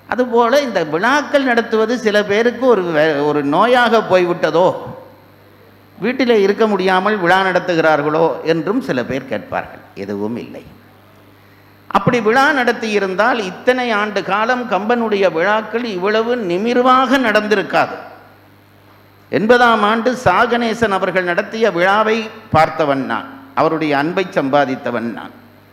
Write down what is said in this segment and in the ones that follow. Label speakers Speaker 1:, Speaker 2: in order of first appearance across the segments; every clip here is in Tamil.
Speaker 1: அதுபோல் இந்த விழாக்கள் நடத்துவது சில பேருக்கு ஒரு வே- ஒரு நோயாக போய்விட்டதோ வீட்டில் இருக்க முடியாமல் விழா நடத்துகிறார்களோ என்றும் சில பேர் கேட்பார்கள் எதுவும் இல்லை அப்படி விழா நடத்தி இருந்தால் இத்தனை ஆண்டு காலம் கம்பனுடைய விழாக்கள் இவ்வளவு நிமிர்வாக நடந்திருக்காது எண்பதாம் ஆண்டு சாகணேசன் அவர்கள் நடத்திய விழாவை பார்த்தவன் நான் அவருடைய அன்பை சம்பாதித்தவன் நான்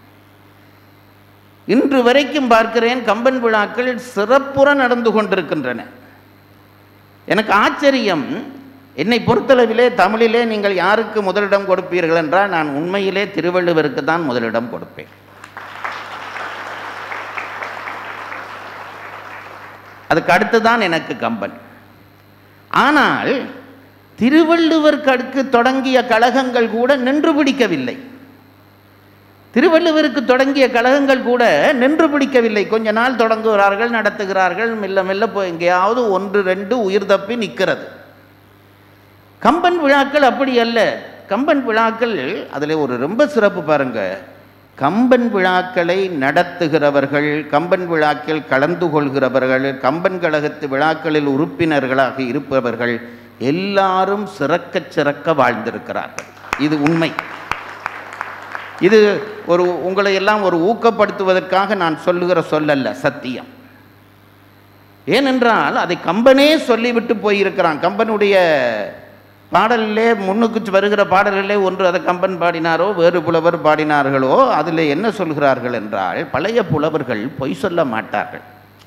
Speaker 1: இன்று வரைக்கும் பார்க்கிறேன் கம்பன் விழாக்கள் சிறப்புற நடந்து கொண்டிருக்கின்றன எனக்கு ஆச்சரியம் என்னை பொறுத்தளவிலே தமிழிலே நீங்கள் யாருக்கு முதலிடம் கொடுப்பீர்கள் என்றால் நான் உண்மையிலே திருவள்ளுவருக்கு தான் முதலிடம் கொடுப்பேன் அதுக்கு அடுத்துதான் எனக்கு கம்பன் ஆனால் திருவள்ளுவருக்கு அடுத்து தொடங்கிய கழகங்கள் கூட நின்று பிடிக்கவில்லை திருவள்ளுவருக்கு தொடங்கிய கழகங்கள் கூட நின்று பிடிக்கவில்லை கொஞ்ச நாள் தொடங்குகிறார்கள் நடத்துகிறார்கள் மெல்ல மெல்ல போய் எங்கேயாவது ஒன்று ரெண்டு உயிர் தப்பி நிற்கிறது கம்பன் விழாக்கள் அப்படி அல்ல கம்பன் விழாக்கள் அதில் ஒரு ரொம்ப சிறப்பு பாருங்க கம்பன் விழாக்களை நடத்துகிறவர்கள் கம்பன் விழாக்கள் கலந்து கொள்கிறவர்கள் கம்பன் கழகத்து விழாக்களில் உறுப்பினர்களாக இருப்பவர்கள் எல்லாரும் சிறக்க சிறக்க வாழ்ந்திருக்கிறார்கள் இது உண்மை இது ஒரு உங்களை எல்லாம் ஒரு ஊக்கப்படுத்துவதற்காக நான் சொல்லுகிற சொல்லல்ல சத்தியம் ஏனென்றால் அதை கம்பனே சொல்லிவிட்டு போயிருக்கிறான் கம்பனுடைய பாடலிலே முன்னுக்கு வருகிற பாடலிலே ஒன்று அதை கம்பன் பாடினாரோ வேறு புலவர் பாடினார்களோ அதில் என்ன சொல்கிறார்கள் என்றால் பழைய புலவர்கள் பொய் சொல்ல மாட்டார்கள்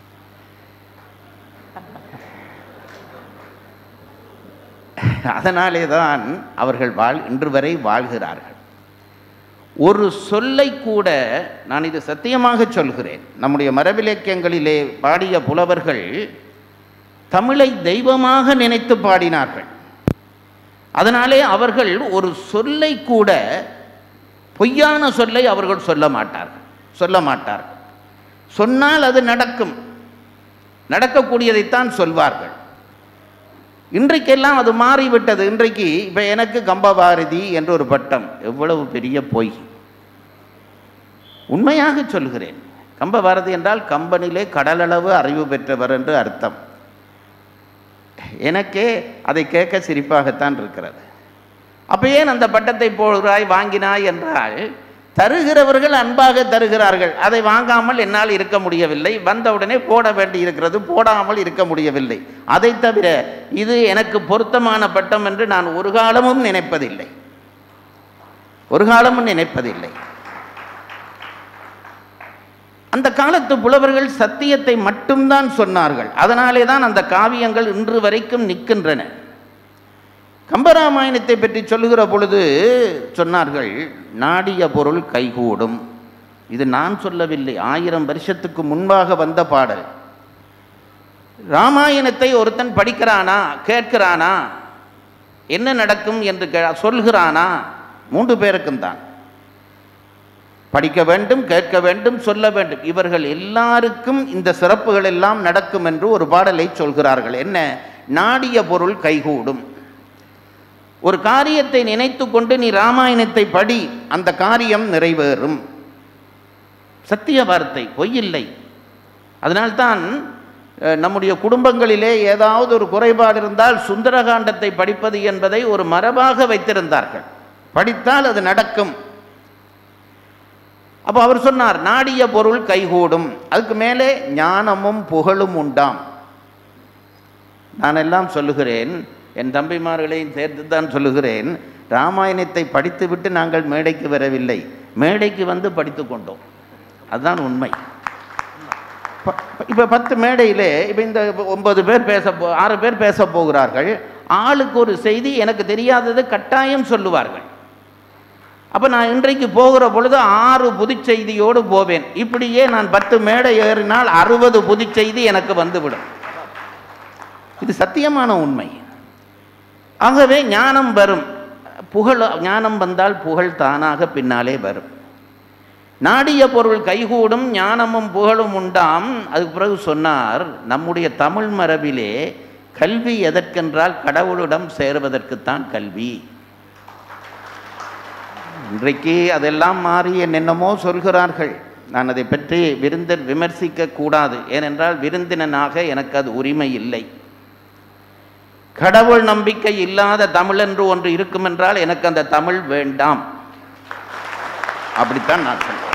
Speaker 1: அதனாலே தான் அவர்கள் வாழ் இன்று வரை வாழ்கிறார்கள் ஒரு சொல்லை கூட நான் இது சத்தியமாக சொல்கிறேன் நம்முடைய மரபிலக்கியங்களிலே பாடிய புலவர்கள் தமிழை தெய்வமாக நினைத்து பாடினார்கள் அதனாலே அவர்கள் ஒரு சொல்லை கூட பொய்யான சொல்லை அவர்கள் சொல்ல மாட்டார்கள் சொல்ல மாட்டார்கள் சொன்னால் அது நடக்கும் நடக்கக்கூடியதைத்தான் சொல்வார்கள் இன்றைக்கெல்லாம் அது மாறிவிட்டது இன்றைக்கு இப்போ எனக்கு கம்பபாரதி என்ற ஒரு பட்டம் எவ்வளவு பெரிய பொய் உண்மையாக சொல்கிறேன் கம்பபாரதி என்றால் கம்பனிலே கடலளவு அறிவு பெற்றவர் என்று அர்த்தம் எனக்கே அதை கேட்க சிரிப்பாகத்தான் இருக்கிறது அப்போ ஏன் அந்த பட்டத்தை போடுகிறாய் வாங்கினாய் என்றால் தருகிறவர்கள் அன்பாக தருகிறார்கள் அதை வாங்காமல் என்னால் இருக்க முடியவில்லை வந்தவுடனே போட வேண்டி இருக்கிறது போடாமல் இருக்க முடியவில்லை அதை தவிர இது எனக்கு பொருத்தமான பட்டம் என்று நான் ஒரு காலமும் நினைப்பதில்லை ஒரு காலமும் நினைப்பதில்லை அந்த காலத்து புலவர்கள் சத்தியத்தை மட்டும்தான் சொன்னார்கள் அதனாலே தான் அந்த காவியங்கள் இன்று வரைக்கும் நிற்கின்றன கம்பராமாயணத்தை பற்றி சொல்லுகிற பொழுது சொன்னார்கள் நாடிய பொருள் கைகூடும் இது நான் சொல்லவில்லை ஆயிரம் வருஷத்துக்கு முன்பாக வந்த பாடல் ராமாயணத்தை ஒருத்தன் படிக்கிறானா கேட்கிறானா என்ன நடக்கும் என்று கே சொல்கிறானா மூன்று பேருக்கும் தான் படிக்க வேண்டும் கேட்க வேண்டும் சொல்ல வேண்டும் இவர்கள் எல்லாருக்கும் இந்த சிறப்புகள் எல்லாம் நடக்கும் என்று ஒரு பாடலை சொல்கிறார்கள் என்ன நாடிய பொருள் கைகூடும் ஒரு காரியத்தை நினைத்து கொண்டு நீ ராமாயணத்தை படி அந்த காரியம் நிறைவேறும் சத்திய வார்த்தை பொய்யில்லை அதனால்தான் அஹ், நம்முடைய குடும்பங்களிலே ஏதாவது ஒரு குறைபாடு இருந்தால் சுந்தரகாண்டத்தை படிப்பது என்பதை ஒரு மரபாக வைத்திருந்தார்கள் படித்தால் அது நடக்கும் அப்போ அவர் சொன்னார் நாடிய பொருள் கைகூடும் அதுக்கு மேலே ஞானமும் புகழும் உண்டாம் நான் எல்லாம் சொல்லுகிறேன் என் தம்பிமார்களையும் சேர்த்து தான் சொல்லுகிறேன் ராமாயணத்தை படித்துவிட்டு நாங்கள் மேடைக்கு வரவில்லை மேடைக்கு வந்து படித்து கொண்டோம் அதுதான் உண்மை இப்போ பத்து மேடையிலே இப்போ இந்த ஒன்பது பேர் பேச போ ஆறு பேர் பேச போகிறார்கள் ஆளுக்கு ஒரு செய்தி எனக்கு தெரியாதது கட்டாயம் சொல்லுவார்கள் அப்போ நான் இன்றைக்கு போகிற பொழுது ஆறு புதுச் செய்தியோடு போவேன் இப்படியே நான் பத்து மேடை ஏறினால் அறுபது புதுச் செய்தி எனக்கு வந்துவிடும் இது சத்தியமான உண்மை ஆகவே ஞானம் வரும் புகழ் ஞானம் வந்தால் புகழ் தானாக பின்னாலே வரும் நாடிய பொருள் கைகூடும் ஞானமும் புகழும் உண்டாம் அதுக்கு பிறகு சொன்னார் நம்முடைய தமிழ் மரபிலே கல்வி எதற்கென்றால் கடவுளிடம் சேருவதற்குத்தான் கல்வி இன்றைக்கு அதெல்லாம் மாறி என்னென்னமோ சொல்கிறார்கள் நான் அதை பற்றி விருந்தர் விமர்சிக்க கூடாது ஏனென்றால் விருந்தினனாக எனக்கு அது உரிமை இல்லை கடவுள் நம்பிக்கை இல்லாத தமிழ் என்று ஒன்று இருக்கும் என்றால் எனக்கு அந்த தமிழ் வேண்டாம் அப்படித்தான் நான் சொல்றேன்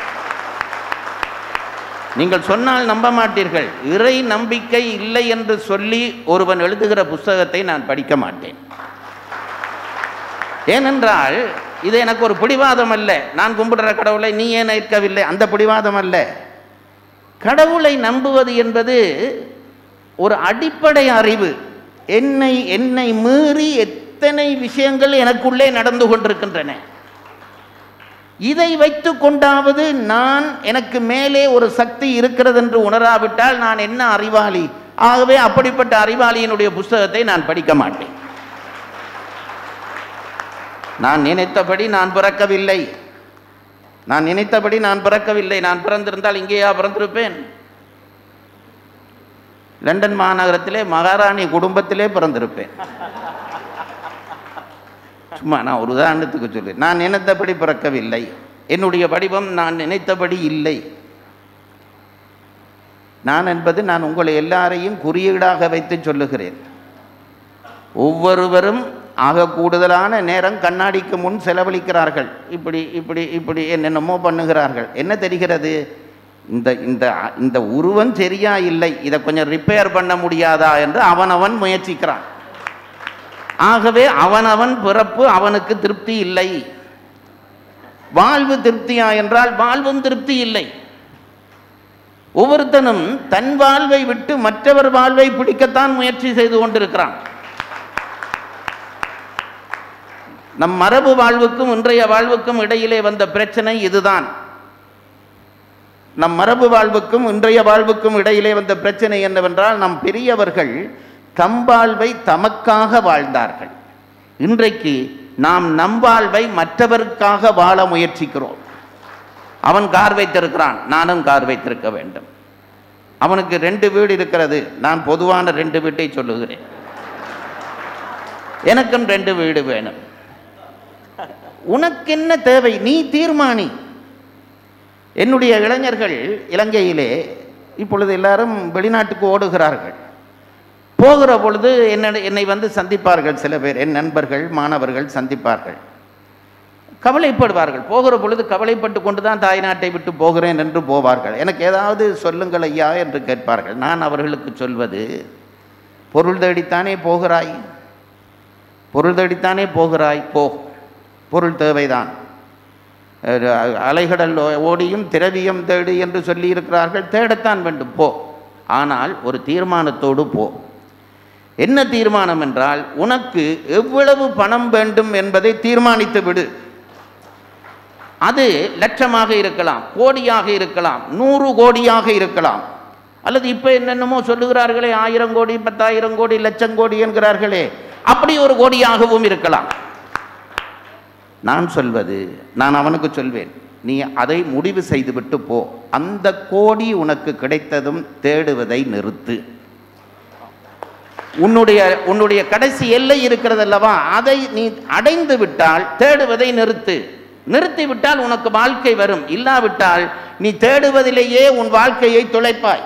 Speaker 1: நீங்கள் சொன்னால் நம்ப மாட்டீர்கள் இறை நம்பிக்கை இல்லை என்று சொல்லி ஒருவன் எழுதுகிற புஸ்தகத்தை நான் படிக்க மாட்டேன் ஏனென்றால் இது எனக்கு ஒரு பிடிவாதம் அல்ல நான் கும்பிடுற கடவுளை நீ ஏன் ஏற்கவில்லை அந்த பிடிவாதம் அல்ல கடவுளை நம்புவது என்பது ஒரு அடிப்படை அறிவு என்னை என்னை மீறி எத்தனை விஷயங்கள் எனக்குள்ளே நடந்து கொண்டிருக்கின்றன இதை வைத்து கொண்டாவது நான் எனக்கு மேலே ஒரு சக்தி இருக்கிறது என்று உணராவிட்டால் நான் என்ன அறிவாளி ஆகவே அப்படிப்பட்ட அறிவாளியினுடைய புஸ்தகத்தை நான் படிக்க மாட்டேன் நான் நினைத்தபடி நான் பிறக்கவில்லை நான் நினைத்தபடி நான் பிறக்கவில்லை நான் பிறந்திருந்தால் இங்கேயா பிறந்திருப்பேன் லண்டன் மாநகரத்திலே மகாராணி குடும்பத்திலே பிறந்திருப்பேன் சும்மா நான் ஒரு உதாரணத்துக்கு சொல்லு நான் நினைத்தபடி பிறக்கவில்லை என்னுடைய வடிவம் நான் நினைத்தபடி இல்லை நான் என்பது நான் உங்களை எல்லாரையும் குறியீடாக வைத்து சொல்லுகிறேன் ஒவ்வொருவரும் ஆக கூடுதலான நேரம் கண்ணாடிக்கு முன் செலவழிக்கிறார்கள் இப்படி இப்படி இப்படி என்னென்னமோ பண்ணுகிறார்கள் என்ன தெரிகிறது இந்த இந்த இந்த உருவம் சரியா இல்லை இதை கொஞ்சம் ரிப்பேர் பண்ண முடியாதா என்று அவனவன் முயற்சிக்கிறான் ஆகவே அவனவன் பிறப்பு அவனுக்கு திருப்தி இல்லை வாழ்வு திருப்தியா என்றால் வாழ்வும் திருப்தி இல்லை ஒவ்வொருத்தனும் தன் வாழ்வை விட்டு மற்றவர் வாழ்வை பிடிக்கத்தான் முயற்சி செய்து கொண்டிருக்கிறான் நம் மரபு வாழ்வுக்கும் இன்றைய வாழ்வுக்கும் இடையிலே வந்த பிரச்சனை இதுதான் நம் மரபு வாழ்வுக்கும் இன்றைய வாழ்வுக்கும் இடையிலே வந்த பிரச்சனை என்னவென்றால் நம் பெரியவர்கள் தம் வாழ்வை தமக்காக வாழ்ந்தார்கள் இன்றைக்கு நாம் நம் வாழ்வை மற்றவருக்காக வாழ முயற்சிக்கிறோம் அவன் கார் வைத்திருக்கிறான் நானும் கார் வைத்திருக்க வேண்டும் அவனுக்கு ரெண்டு வீடு இருக்கிறது நான் பொதுவான ரெண்டு வீட்டை சொல்லுகிறேன் எனக்கும் ரெண்டு வீடு வேணும் உனக்கு என்ன தேவை நீ தீர்மானி என்னுடைய இளைஞர்கள் இலங்கையிலே இப்பொழுது எல்லாரும் வெளிநாட்டுக்கு ஓடுகிறார்கள் போகிற பொழுது என்ன என்னை வந்து சந்திப்பார்கள் சில பேர் என் நண்பர்கள் மாணவர்கள் சந்திப்பார்கள் கவலைப்படுவார்கள் போகிற பொழுது கவலைப்பட்டு கொண்டு தான் தாய்நாட்டை விட்டு போகிறேன் என்று போவார்கள் எனக்கு ஏதாவது சொல்லுங்கள் ஐயா என்று கேட்பார்கள் நான் அவர்களுக்கு சொல்வது பொருள் தேடித்தானே போகிறாய் பொருள் தேடித்தானே போகிறாய் போ பொருள் தேவைதான் அஹ் அலைகடல் ஓடியும் திரவியம் தேடு என்று சொல்லியிருக்கிறார்கள் தேடத்தான் வேண்டும் போ ஆனால் ஒரு தீர்மானத்தோடு போ என்ன தீர்மானம் என்றால் உனக்கு எவ்வளவு பணம் வேண்டும் என்பதை தீர்மானித்து விடு அது லட்சமாக இருக்கலாம் கோடியாக இருக்கலாம் நூறு கோடியாக இருக்கலாம் அல்லது இப்போ என்னென்னமோ சொல்லுகிறார்களே ஆயிரம் கோடி பத்தாயிரம் கோடி லட்சம் கோடி என்கிறார்களே அப்படி ஒரு கோடியாகவும் இருக்கலாம் நான் சொல்வது நான் அவனுக்கு சொல்வேன் நீ அதை முடிவு செய்துவிட்டு போ அந்த கோடி உனக்கு கிடைத்ததும் தேடுவதை நிறுத்து உன்னுடைய உன்னுடைய கடைசி எல்லை இருக்கிறது அல்லவா அதை நீ அடைந்து விட்டால் தேடுவதை நிறுத்து நிறுத்தி விட்டால் உனக்கு வாழ்க்கை வரும் இல்லாவிட்டால் நீ தேடுவதிலேயே உன் வாழ்க்கையை துளைப்பாய்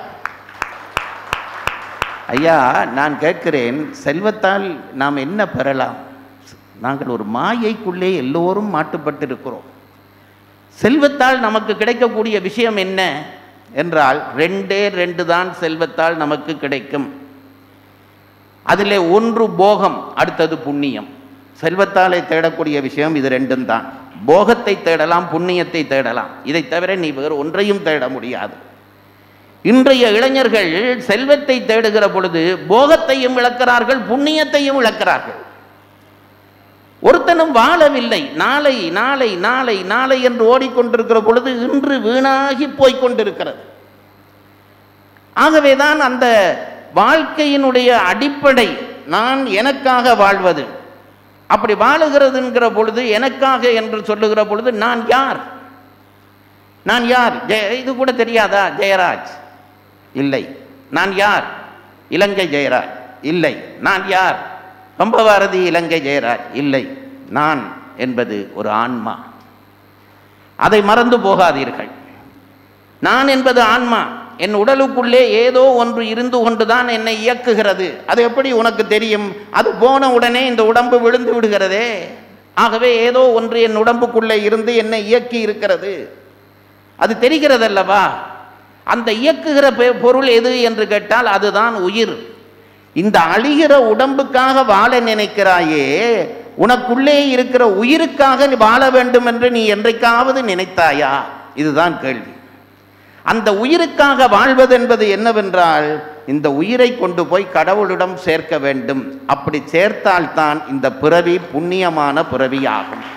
Speaker 1: ஐயா நான் கேட்கிறேன் செல்வத்தால் நாம் என்ன பெறலாம் நாங்கள் ஒரு மாயைக்குள்ளே எல்லோரும் மாட்டுப்பட்டிருக்கிறோம் செல்வத்தால் நமக்கு கிடைக்கக்கூடிய விஷயம் என்ன என்றால் ரெண்டே ரெண்டு தான் செல்வத்தால் நமக்கு கிடைக்கும் அதிலே ஒன்று போகம் அடுத்தது புண்ணியம் செல்வத்தாலே தேடக்கூடிய விஷயம் இது ரெண்டும் தான் போகத்தை தேடலாம் புண்ணியத்தை தேடலாம் இதை தவிர நீ வேறு ஒன்றையும் தேட முடியாது இன்றைய இளைஞர்கள் செல்வத்தை தேடுகிற பொழுது போகத்தையும் இழக்கிறார்கள் புண்ணியத்தையும் இழக்கிறார்கள் ஒருத்தனும் வாழவில்லை நாளை நாளை நாளை நாளை என்று ஓடிக்கொண்டிருக்கிற பொழுது இன்று வீணாகி போய்க் கொண்டிருக்கிறது ஆகவேதான் அந்த வாழ்க்கையினுடைய அடிப்படை நான் எனக்காக வாழ்வது அப்படி வாழுகிறதுங்கிற பொழுது எனக்காக என்று சொல்லுகிற பொழுது நான் யார் நான் யார் ஜெய இது கூட தெரியாதா ஜெயராஜ் இல்லை நான் யார் இலங்கை ஜெயராஜ் இல்லை நான் யார் பம்பபாரதி இலங்கை ஜெயராஜ் இல்லை நான் என்பது ஒரு ஆன்மா அதை மறந்து போகாதீர்கள் நான் என்பது ஆன்மா என் உடலுக்குள்ளே ஏதோ ஒன்று இருந்து கொண்டுதான் என்னை இயக்குகிறது அது எப்படி உனக்கு தெரியும் அது போன உடனே இந்த உடம்பு விழுந்து விடுகிறதே ஆகவே ஏதோ ஒன்று என் உடம்புக்குள்ளே இருந்து என்னை இயக்கி இருக்கிறது அது தெரிகிறதல்லவா அந்த இயக்குகிற பெ- பொருள் எது என்று கேட்டால் அதுதான் உயிர் இந்த அழிகிற உடம்புக்காக வாழ நினைக்கிறாயே உனக்குள்ளே இருக்கிற உயிருக்காக நீ வாழ வேண்டும் என்று நீ என்றைக்காவது நினைத்தாயா இதுதான் கேள்வி அந்த உயிருக்காக வாழ்வது என்பது என்னவென்றால் இந்த உயிரை கொண்டு போய் கடவுளிடம் சேர்க்க வேண்டும் அப்படி சேர்த்தால்தான் இந்த பிறவி புண்ணியமான பிறவி ஆகும்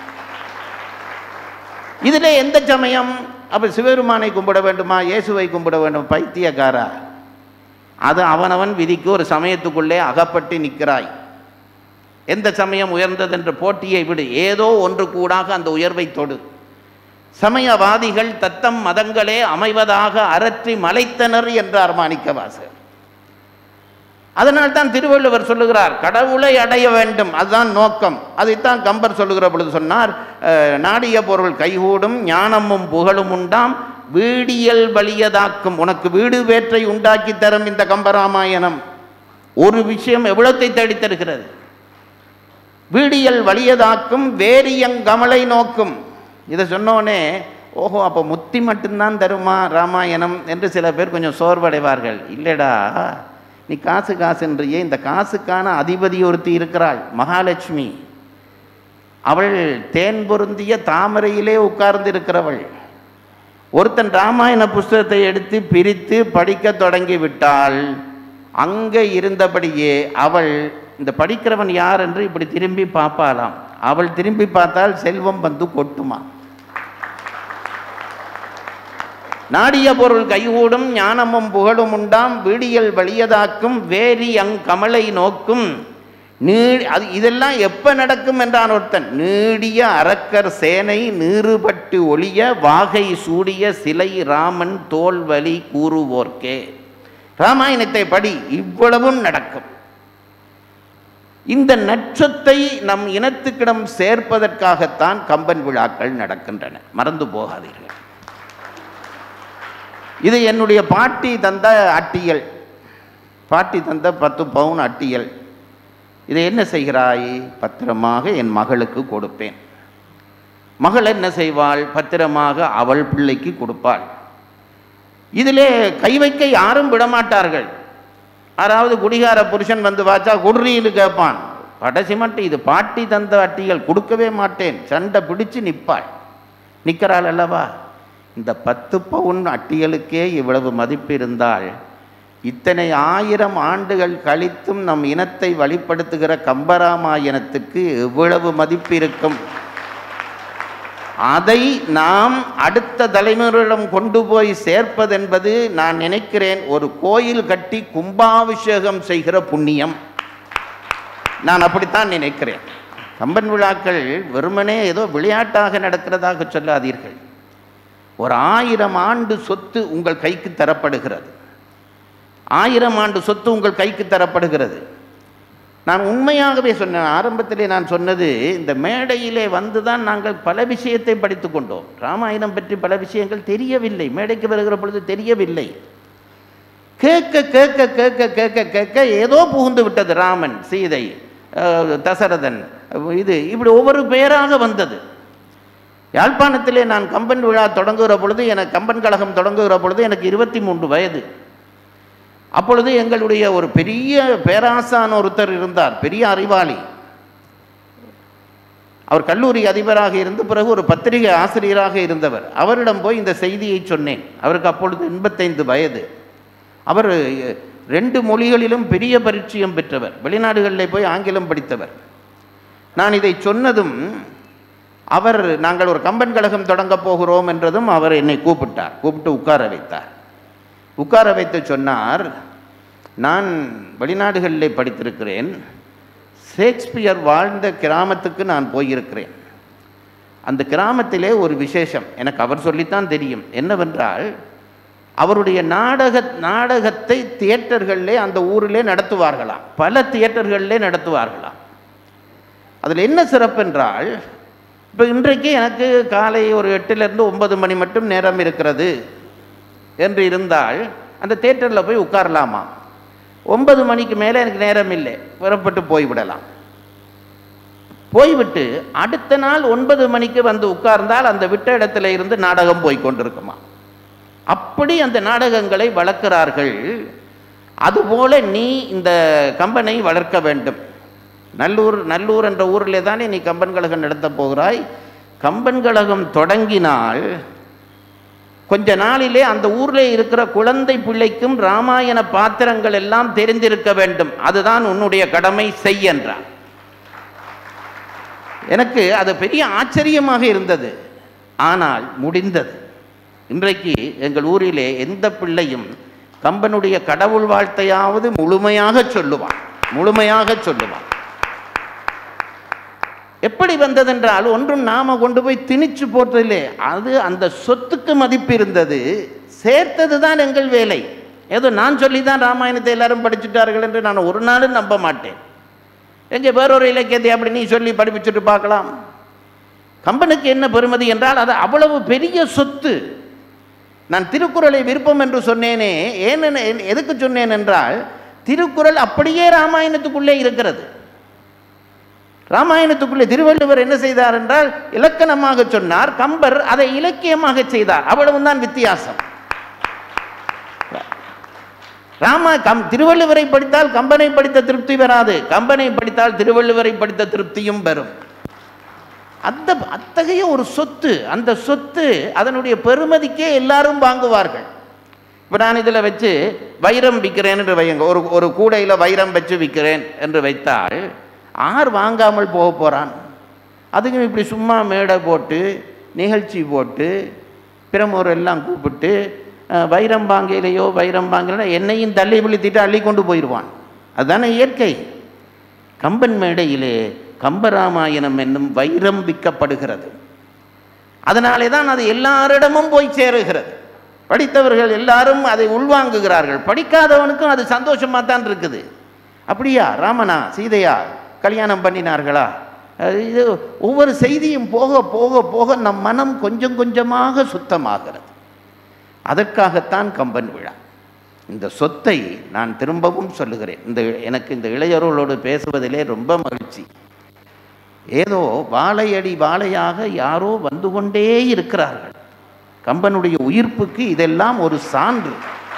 Speaker 1: இதில் எந்த சமயம் அப்போ சிவபெருமானை கும்பிட வேண்டுமா இயேசுவை கும்பிட வேண்டும் பைத்தியக்காரா அது அவனவன் விதிக்கு ஒரு சமயத்துக்குள்ளே அகப்பட்டு நிற்கிறாய் எந்த சமயம் உயர்ந்தது என்ற போட்டியை விடு ஏதோ ஒன்று கூடாக அந்த உயர்வை தொடு சமயவாதிகள் தத்தம் மதங்களே அமைவதாக அரற்றி மலைத்தனர் என்றார் மாணிக்கவாசகர் அதனால் தான் திருவள்ளுவர் சொல்லுகிறார் கடவுளை அடைய வேண்டும் அதுதான் நோக்கம் அதைத்தான் கம்பர் சொல்லுகிற பொழுது சொன்னார் அஹ், நாடிய பொருள் கைகூடும் ஞானமும் புகழும் உண்டாம் வீடியல் வலியதாக்கும் உனக்கு வீடு வேற்றை உண்டாக்கி தரும் இந்த கம்பராமாயணம் ஒரு விஷயம் எவ்வளத்தை தேடித் தருகிறது வீடியல் வலியதாக்கும் வேரியங்கமலை நோக்கும் இதை சொன்னோனே ஓஹோ அப்போ முத்தி மட்டும்தான் தருமா ராமாயணம் என்று சில பேர் கொஞ்சம் சோர்வடைவார்கள் இல்லைடா நீ காசு காசுன்றியே இந்த காசுக்கான அதிபதி ஒருத்தி இருக்கிறாள் மகாலட்சுமி அவள் தேன் பொருந்திய தாமரையிலே உட்கார்ந்து இருக்கிறவள் ஒருத்தன் ராமாயண புஸ்தகத்தை எடுத்து பிரித்து படிக்க தொடங்கி விட்டால் அங்கே இருந்தபடியே அவள் இந்த படிக்கிறவன் யார் என்று இப்படி திரும்பி பார்ப்பாளாம் அவள் திரும்பி பார்த்தால் செல்வம் வந்து கொட்டுமா நாடிய பொருள் கைகூடும் ஞானமும் புகழும் உண்டாம் வீடியல் வலியதாக்கும் வேரி அங்கமலை நோக்கும் நீ அது இதெல்லாம் எப்போ நடக்கும் என்றான் ஒருத்தன் நீடிய அரக்கர் சேனை நீறுபட்டு ஒளிய வாகை சூடிய சிலை ராமன் தோல்வலி கூறுவோர்க்கே ராமாயணத்தை படி இவ்வளவும் நடக்கும் இந்த நட்சத்தை நம் இனத்துக்கிடம் சேர்ப்பதற்காகத்தான் கம்பன் விழாக்கள் நடக்கின்றன மறந்து போகாதீர்கள் இது என்னுடைய பாட்டி தந்த அட்டியல் பாட்டி தந்த பத்து பவுன் அட்டியல் இதை என்ன செய்கிறாய் பத்திரமாக என் மகளுக்கு கொடுப்பேன் மகள் என்ன செய்வாள் பத்திரமாக அவள் பிள்ளைக்கு கொடுப்பாள் இதிலே கை வைக்க யாரும் விடமாட்டார்கள் யாராவது குடிகார புருஷன் வந்து வாச்சா குடுறின்னு கேட்பான் கடைசி மட்டும் இது பாட்டி தந்த அட்டிகள் கொடுக்கவே மாட்டேன் சண்டை பிடிச்சு நிற்பாள் நிற்கிறாள் அல்லவா இந்த பத்து பவுன் அட்டிகளுக்கே இவ்வளவு மதிப்பு இருந்தால் இத்தனை ஆயிரம் ஆண்டுகள் கழித்தும் நம் இனத்தை வழிப்படுத்துகிற கம்பராமாயணத்துக்கு எவ்வளவு மதிப்பு இருக்கும் அதை நாம் அடுத்த தலைமுறையிடம் கொண்டு போய் சேர்ப்பதென்பது நான் நினைக்கிறேன் ஒரு கோயில் கட்டி கும்பாபிஷேகம் செய்கிற புண்ணியம் நான் அப்படித்தான் நினைக்கிறேன் கம்பன் விழாக்கள் வெறுமனே ஏதோ விளையாட்டாக நடக்கிறதாக சொல்லாதீர்கள் ஒரு ஆயிரம் ஆண்டு சொத்து உங்கள் கைக்கு தரப்படுகிறது ஆயிரம் ஆண்டு சொத்து உங்கள் கைக்கு தரப்படுகிறது நான் உண்மையாகவே சொன்னேன் ஆரம்பத்திலே நான் சொன்னது இந்த மேடையிலே வந்து தான் நாங்கள் பல விஷயத்தை படித்து கொண்டோம் ராமாயணம் பற்றி பல விஷயங்கள் தெரியவில்லை மேடைக்கு வருகிற பொழுது தெரியவில்லை கேட்க கேட்க கேட்க கேட்க கேட்க ஏதோ புகுந்து விட்டது ராமன் சீதை அஹ், தசரதன் இது இப்படி ஒவ்வொரு பேராக வந்தது யாழ்ப்பாணத்திலே நான் கம்பன் விழா தொடங்குகிற பொழுது எனக்கு கம்பன் கழகம் தொடங்குகிற பொழுது எனக்கு இருபத்தி மூன்று வயது அப்பொழுது எங்களுடைய ஒரு பெரிய பேராசான் ஒருத்தர் இருந்தார் பெரிய அறிவாளி அவர் கல்லூரி அதிபராக இருந்து பிறகு ஒரு பத்திரிகை ஆசிரியராக இருந்தவர் அவரிடம் போய் இந்த செய்தியை சொன்னேன் அவருக்கு அப்பொழுது எண்பத்தைந்து வயது அவர் ரெண்டு மொழிகளிலும் பெரிய பரிச்சயம் பெற்றவர் வெளிநாடுகளில் போய் ஆங்கிலம் படித்தவர் நான் இதை சொன்னதும் அவர் நாங்கள் ஒரு கம்பன் கழகம் தொடங்கப் போகிறோம் என்றதும் அவர் என்னை கூப்பிட்டார் கூப்பிட்டு உட்கார வைத்தார் உட்கார வைத்து சொன்னார் நான் வெளிநாடுகளிலே படித்திருக்கிறேன் ஷேக்ஸ்பியர் வாழ்ந்த கிராமத்துக்கு நான் போயிருக்கிறேன் அந்த கிராமத்திலே ஒரு விசேஷம் எனக்கு அவர் சொல்லித்தான் தெரியும் என்னவென்றால் அவருடைய நாடக நாடகத்தை தியேட்டர்களிலே அந்த ஊரிலே நடத்துவார்களாம் பல தியேட்டர்களிலே நடத்துவார்களாம் அதில் என்ன சிறப்பென்றால் இப்போ இன்றைக்கு எனக்கு காலை ஒரு எட்டிலிருந்து ஒன்பது மணி மட்டும் நேரம் இருக்கிறது என்று இருந்தால் அந்த தேட்டரில் போய் உட்காரலாமா ஒன்பது மணிக்கு மேலே எனக்கு நேரம் இல்லை புறப்பட்டு போய்விடலாம் போய்விட்டு அடுத்த நாள் ஒன்பது மணிக்கு வந்து உட்கார்ந்தால் அந்த விட்ட இடத்துல இருந்து நாடகம் போய் கொண்டிருக்குமா அப்படி அந்த நாடகங்களை வளர்க்கிறார்கள் அதுபோல நீ இந்த கம்பனை வளர்க்க வேண்டும் நல்லூர் நல்லூர் என்ற ஊரிலே தானே நீ கம்பன் கழகம் நடத்தப் போகிறாய் கம்பன் கழகம் தொடங்கினால் கொஞ்ச நாளிலே அந்த ஊரிலே இருக்கிற குழந்தை பிள்ளைக்கும் ராமாயண பாத்திரங்கள் எல்லாம் தெரிந்திருக்க வேண்டும் அதுதான் உன்னுடைய கடமை செய் என்றார் எனக்கு அது பெரிய ஆச்சரியமாக இருந்தது ஆனால் முடிந்தது இன்றைக்கு எங்கள் ஊரிலே எந்த பிள்ளையும் கம்பனுடைய கடவுள் வாழ்த்தையாவது முழுமையாக சொல்லுவான் முழுமையாக சொல்லுவான் எப்படி வந்ததென்றால் ஒன்றும் நாம கொண்டு போய் திணிச்சு போட்டதில்லை அது அந்த சொத்துக்கு மதிப்பு இருந்தது சேர்த்தது தான் எங்கள் வேலை ஏதோ நான் சொல்லி தான் ராமாயணத்தை எல்லாரும் படிச்சுட்டார்கள் என்று நான் ஒரு நாளும் நம்ப மாட்டேன் எங்கே வேறொரு இலக்கியத்தை அப்படி நீ சொல்லி படிப்பிச்சுட்டு பார்க்கலாம் கம்பனுக்கு என்ன பெருமதி என்றால் அது அவ்வளவு பெரிய சொத்து நான் திருக்குறளை விருப்பம் என்று சொன்னேனே ஏன் என- எதுக்கு சொன்னேன் என்றால் திருக்குறள் அப்படியே ராமாயணத்துக்குள்ளே இருக்கிறது ராமாயணத்துக்குள்ளே திருவள்ளுவர் என்ன செய்தார் என்றால் இலக்கணமாக சொன்னார் கம்பர் அதை இலக்கியமாக செய்தார் அவ்வளவுதான் வித்தியாசம் ராமா கம் திருவள்ளுவரை படித்தால் கம்பனை படித்த திருப்தி வராது கம்பனை படித்தால் திருவள்ளுவரை படித்த திருப்தியும் வரும் அந்த அத்தகைய ஒரு சொத்து அந்த சொத்து அதனுடைய பெருமதிக்கே எல்லாரும் வாங்குவார்கள் இப்போ நான் இதில் வச்சு வைரம் விற்கிறேன் என்று வையுங்க ஒரு ஒரு கூடையில் வைரம் வச்சு விற்கிறேன் என்று வைத்தால் ஆர் வாங்காமல் போக போகிறான் அதுக்கும் இப்படி சும்மா மேடை போட்டு நிகழ்ச்சி போட்டு பிரமுகர் எல்லாம் கூப்பிட்டு அஹ், வைரம் வாங்கலையோ வைரம் வாங்கலையோ என்னையும் தள்ளி விழுத்திட்டு அள்ளி கொண்டு போயிடுவான் அதுதானே இயற்கை கம்பன் மேடையிலே கம்பராமாயணம் என்னும் வைரம் விற்கப்படுகிறது அதனாலே தான் அது எல்லாரிடமும் போய் சேருகிறது படித்தவர்கள் எல்லாரும் அதை உள்வாங்குகிறார்கள் படிக்காதவனுக்கும் அது சந்தோஷமாக தான் இருக்குது அப்படியா ராமனா சீதையா கல்யாணம் பண்ணினார்களா அது இது ஒவ்வொரு செய்தியும் போக போக போக நம் மனம் கொஞ்சம் கொஞ்சமாக சுத்தமாகிறது அதற்காகத்தான் கம்பன் விழா இந்த சொத்தை நான் திரும்பவும் சொல்லுகிறேன் இந்த எனக்கு இந்த இளைஞர்களோடு பேசுவதிலே ரொம்ப மகிழ்ச்சி ஏதோ வாழையடி வாழையாக யாரோ வந்து கொண்டே இருக்கிறார்கள் கம்பனுடைய உயிர்ப்புக்கு இதெல்லாம் ஒரு சான்று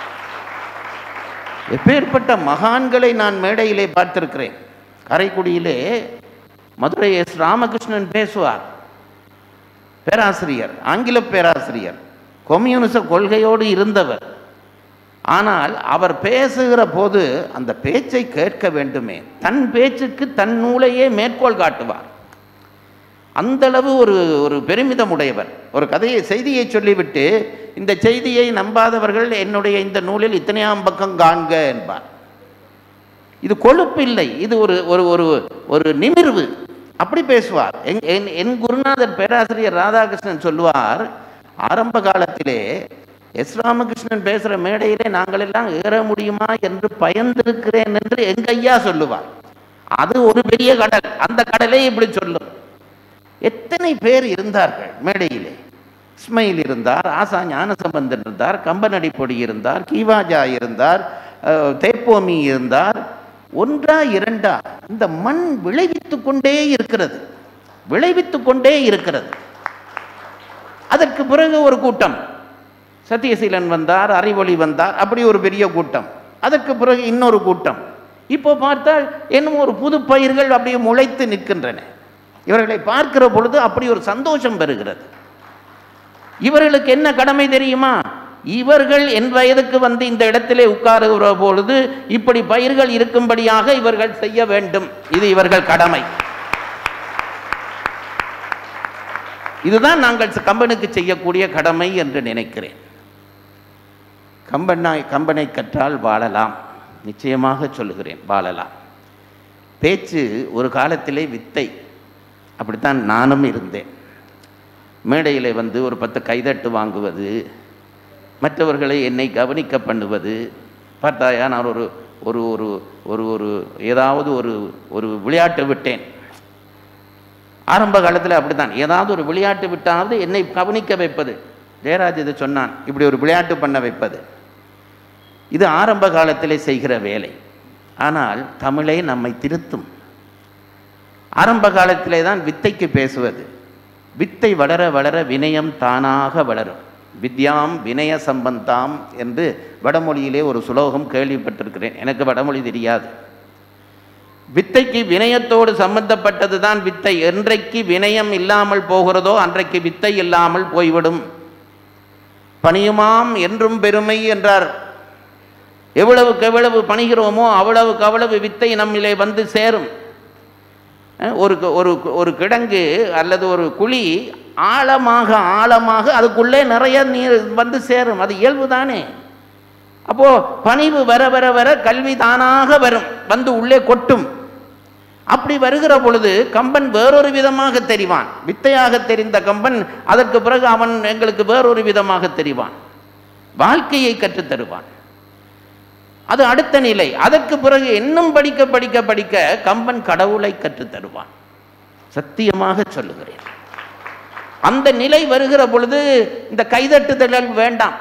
Speaker 1: எப்பேற்பட்ட மகான்களை நான் மேடையிலே பார்த்திருக்கிறேன் காரைக்குடியிலே மதுரை எஸ் ராமகிருஷ்ணன் பேசுவார் பேராசிரியர் ஆங்கில பேராசிரியர் கம்யூனிச கொள்கையோடு இருந்தவர் ஆனால் அவர் பேசுகிற போது அந்த பேச்சை கேட்க வேண்டுமே தன் பேச்சுக்கு தன் நூலையே மேற்கோள் காட்டுவார் அந்த அளவு ஒரு ஒரு பெருமிதம் உடையவர் ஒரு கதையை செய்தியை சொல்லிவிட்டு இந்த செய்தியை நம்பாதவர்கள் என்னுடைய இந்த நூலில் இத்தனையாம் பக்கம் காண்க என்பார் இது கொழுப்பு இல்லை இது ஒரு ஒரு ஒரு ஒரு நிமிர்வு அப்படி பேசுவார் என் என்- என் குருநாதர் பேராசிரியர் ராதாகிருஷ்ணன் சொல்லுவார் ஆரம்ப காலத்திலே எஸ் ராமகிருஷ்ணன் பேசுகிற மேடையிலே நாங்கள் எல்லாம் ஏற முடியுமா என்று பயந்திருக்கிறேன் என்று எங்க ஐயா சொல்லுவார் அது ஒரு பெரிய கடல் அந்த கடலே இப்படி சொல்லும் எத்தனை பேர் இருந்தார்கள் மேடையிலே இஸ்மையில் இருந்தார் ஆசா ஞானசம்பந்தன் இருந்தார் கம்பனடி பொடி இருந்தார் கீவாஜா இருந்தார் அஹ், தேப்போமி இருந்தார் ஒன்றா இரண்டா இந்த மண் விளைவித்து கொண்டே இருக்கிறது விளைவித்து கொண்டே இருக்கிறது அதற்கு பிறகு ஒரு கூட்டம் சத்தியசீலன் வந்தார் அறிவொளி வந்தார் அப்படி ஒரு பெரிய கூட்டம் அதற்கு பிறகு இன்னொரு கூட்டம் இப்போ பார்த்தால் இன்னும் ஒரு புது பயிர்கள் அப்படியே முளைத்து நிற்கின்றன இவர்களை பார்க்கிற பொழுது அப்படி ஒரு சந்தோஷம் பெறுகிறது இவர்களுக்கு என்ன கடமை தெரியுமா இவர்கள் என் வயதுக்கு வந்து இந்த இடத்திலே உட்காருகிற பொழுது இப்படி பயிர்கள் இருக்கும்படியாக இவர்கள் செய்ய வேண்டும் இது இவர்கள் கடமை இதுதான் நாங்கள் கம்பனுக்கு செய்யக்கூடிய கடமை என்று நினைக்கிறேன் கம்பனாய் கம்பனை கற்றால் வாழலாம் நிச்சயமாக சொல்லுகிறேன் வாழலாம் பேச்சு ஒரு காலத்திலே வித்தை அப்படித்தான் நானும் இருந்தேன் மேடையில் வந்து ஒரு பத்து கைதட்டு வாங்குவது மற்றவர்களை என்னை கவனிக்க பண்ணுவது பார்த்தாயா நான் ஒரு ஒரு ஒரு ஒரு ஒரு ஏதாவது ஒரு ஒரு விளையாட்டு விட்டேன் ஆரம்ப காலத்தில் அப்படித்தான் ஏதாவது ஒரு விளையாட்டு விட்டாவது என்னை கவனிக்க வைப்பது ஜெயராஜ் இது சொன்னான் இப்படி ஒரு விளையாட்டு பண்ண வைப்பது இது ஆரம்ப காலத்திலே செய்கிற வேலை ஆனால் தமிழை நம்மை திருத்தும் ஆரம்ப காலத்திலே தான் வித்தைக்கு பேசுவது வித்தை வளர வளர வினயம் தானாக வளரும் வித்யாம் வினய சம்பந்தாம் என்று வடமொழியிலே ஒரு சுலோகம் கேள்விப்பட்டிருக்கிறேன் எனக்கு வடமொழி தெரியாது வித்தைக்கு வினயத்தோடு சம்பந்தப்பட்டது தான் வித்தை என்றைக்கு வினயம் இல்லாமல் போகிறதோ அன்றைக்கு வித்தை இல்லாமல் போய்விடும் பணியுமாம் என்றும் பெருமை என்றார் எவ்வளவுக்கு எவ்வளவு பணிகிறோமோ அவ்வளவுக்கு அவ்வளவு வித்தை நம்மிலே வந்து சேரும் அஹ் ஒரு கு- ஒரு கு- ஒரு கிடங்கு அல்லது ஒரு குழி ஆழமாக ஆழமாக அதுக்குள்ளே நிறைய நீர் வந்து சேரும் அது இயல்பு தானே அப்போ பணிவு வர வர வர கல்வி தானாக வரும் வந்து உள்ளே கொட்டும் அப்படி வருகிற பொழுது கம்பன் வேறொரு விதமாக தெரிவான் வித்தையாக தெரிந்த கம்பன் அதற்கு பிறகு அவன் எங்களுக்கு வேறொரு விதமாக தெரிவான் வாழ்க்கையை கற்றுத் தருவான் அது அடுத்த நிலை அதற்கு பிறகு இன்னும் படிக்க படிக்க படிக்க கம்பன் கடவுளை கற்றுத் தருவான் சத்தியமாக சொல்லுகிறேன் அந்த நிலை வருகிற பொழுது இந்த கைதட்டுதல் வேண்டாம்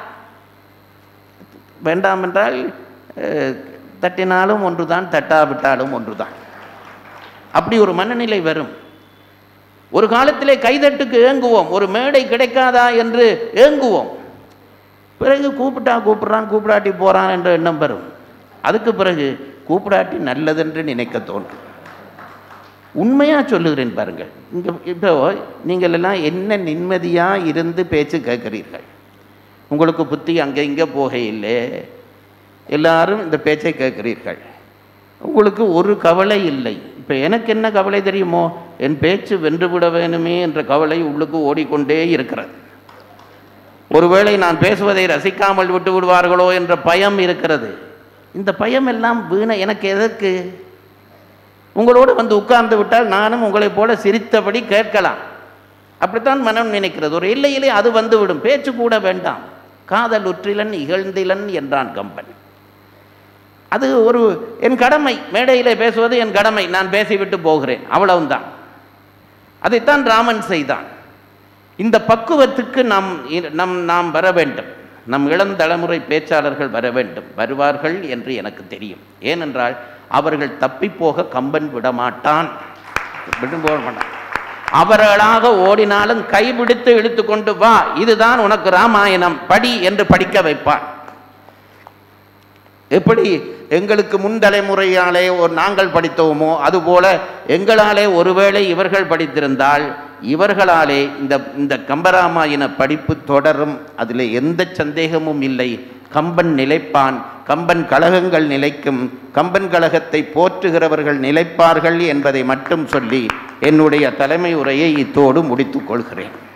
Speaker 1: வேண்டாம் என்றால் அஹ், தட்டினாலும் ஒன்றுதான் தட்டாவிட்டாலும் ஒன்றுதான் அப்படி ஒரு மனநிலை வரும் ஒரு காலத்திலே கைதட்டுக்கு ஏங்குவோம் ஒரு மேடை கிடைக்காதா என்று ஏங்குவோம் பிறகு கூப்பிட்டா கூப்பிடுறான் கூப்பிடாட்டி போறான் என்ற எண்ணம் வரும் அதுக்கு பிறகு கூப்பிடாட்டி நல்லதென்று நினைக்க தோன்றும் உண்மையாக சொல்லுகிறேன் பாருங்கள் இங்கே இப்போ நீங்கள் எல்லாம் என்ன நிம்மதியாக இருந்து பேச்சு கேட்கிறீர்கள் உங்களுக்கு புத்தி அங்கே இங்கே போகையில்லை எல்லாரும் இந்த பேச்சை கேட்கிறீர்கள் உங்களுக்கு ஒரு கவலை இல்லை இப்போ எனக்கு என்ன கவலை தெரியுமோ என் பேச்சு வென்றுவிட வேணுமே என்ற கவலை உள்ளுக்கு ஓடிக்கொண்டே இருக்கிறது ஒருவேளை நான் பேசுவதை ரசிக்காமல் விட்டு விடுவார்களோ என்ற பயம் இருக்கிறது இந்த பயம் எல்லாம் வீண எனக்கு எதற்கு உங்களோடு வந்து உட்கார்ந்து விட்டால் நானும் உங்களைப் போல சிரித்தபடி கேட்கலாம் அப்படித்தான் மனம் நினைக்கிறது ஒரு எல்லையிலே அது வந்துவிடும் பேச்சு கூட வேண்டாம் காதல் உற்றிலன் இகழ்ந்திலன் என்றான் கம்பன் அது ஒரு என் கடமை மேடையிலே பேசுவது என் கடமை நான் பேசிவிட்டு போகிறேன் அவ்வளவுதான் அதைத்தான் ராமன் செய்தான் இந்த பக்குவத்துக்கு நாம் இ- நம் நாம் வர வேண்டும் நம் இளந்தலைமுறை பேச்சாளர்கள் வர வேண்டும் வருவார்கள் என்று எனக்கு தெரியும் ஏனென்றால் அவர்கள் தப்பிப்போக கம்பன் விடமாட்டான் விட்டு போக மாட்டான் அவர்களாக ஓடினாலும் கைபிடித்து இழுத்து கொண்டு வா இதுதான் உனக்கு ராமாயணம் படி என்று படிக்க வைப்பான் எப்படி எங்களுக்கு முன் தலைமுறையாலே ஒரு நாங்கள் படித்தோமோ அதுபோல எங்களாலே ஒருவேளை இவர்கள் படித்திருந்தால் இவர்களாலே இந்த இந்த கம்பராமாயண படிப்பு தொடரும் அதில் எந்த சந்தேகமும் இல்லை கம்பன் நிலைப்பான் கம்பன் கழகங்கள் நிலைக்கும் கம்பன் கழகத்தை போற்றுகிறவர்கள் நிலைப்பார்கள் என்பதை மட்டும் சொல்லி என்னுடைய தலைமை உரையை இத்தோடு முடித்துக் கொள்கிறேன்